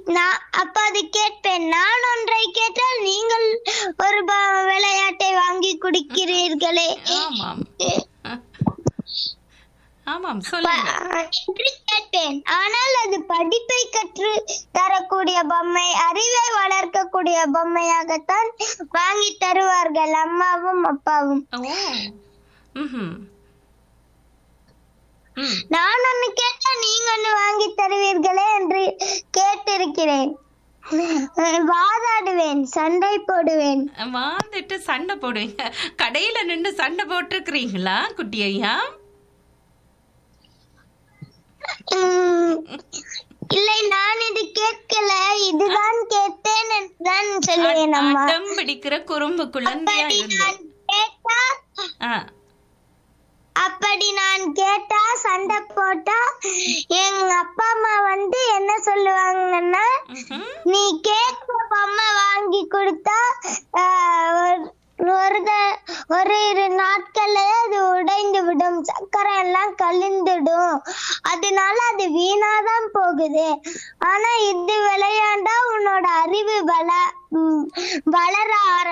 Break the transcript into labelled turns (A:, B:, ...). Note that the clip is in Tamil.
A: நான் அப்ப அது கேட்பேன் நான் ஒன்றை கேட்டால் நீங்கள் ஒரு ப- விளையாட்டை வாங்கி குடிக்கிறீர்களே
B: ஆமாம் ஆமாம்
A: ப-
B: சொல்லுங்க
A: என்று கேட்பேன் ஆனால் அது படிப்பை கற்று தரக்கூடிய பொம்மை அறிவை வளர்க்கக்கூடிய பொம்மையாகத்தான் வாங்கி தருவார்கள் அம்மாவும் அப்பாவும்
B: ஓ ம்ஹும். ம்
A: நான் ஒண்ணு கேட்டா நீங்க ஒண்ணு வாங்கி தருவீர்களே என்று கேட்டிருக்கிறேன் வாதாடுவேன் சண்டை போடுவேன்
B: வாழ்ந்துட்டு சண்டை போடுவீங்க கடையில நின்று சண்டை போட்டிருக்கிறீங்களா குட்டி ஐயா
A: உம், இல்லை நான் இது கேட்கல இதுதான் கேட்டேன் என்றுதான் சொல்லுவேன் அம்மா
B: அடம் பிடிக்கிற குறும்பு குழந்தையா
A: அப்படி
B: இருந்து
A: நான் கேட்டா
B: ஆ
A: அப்படி நான் கேட்டா சண்டை போட்டா எங்க அப்பா அம்மா வந்து என்ன சொல்லுவாங்கன்னா
B: ம்ஹும்.
A: நீ கேட்க பொம்மை வாங்கி கொடுத்தா ஆஹ், ஒரு- ஒரு த- ஒரு இரு நாட்கள்ல அது உடைந்து விடும் சக்கரை எல்லாம் கழிந்துடும் அதனால அது வீணாதான் போகுது ஆனா இது விளையாண்டா உன்னோட அறிவு வள ம், வளர ஆரம்பிக்கும்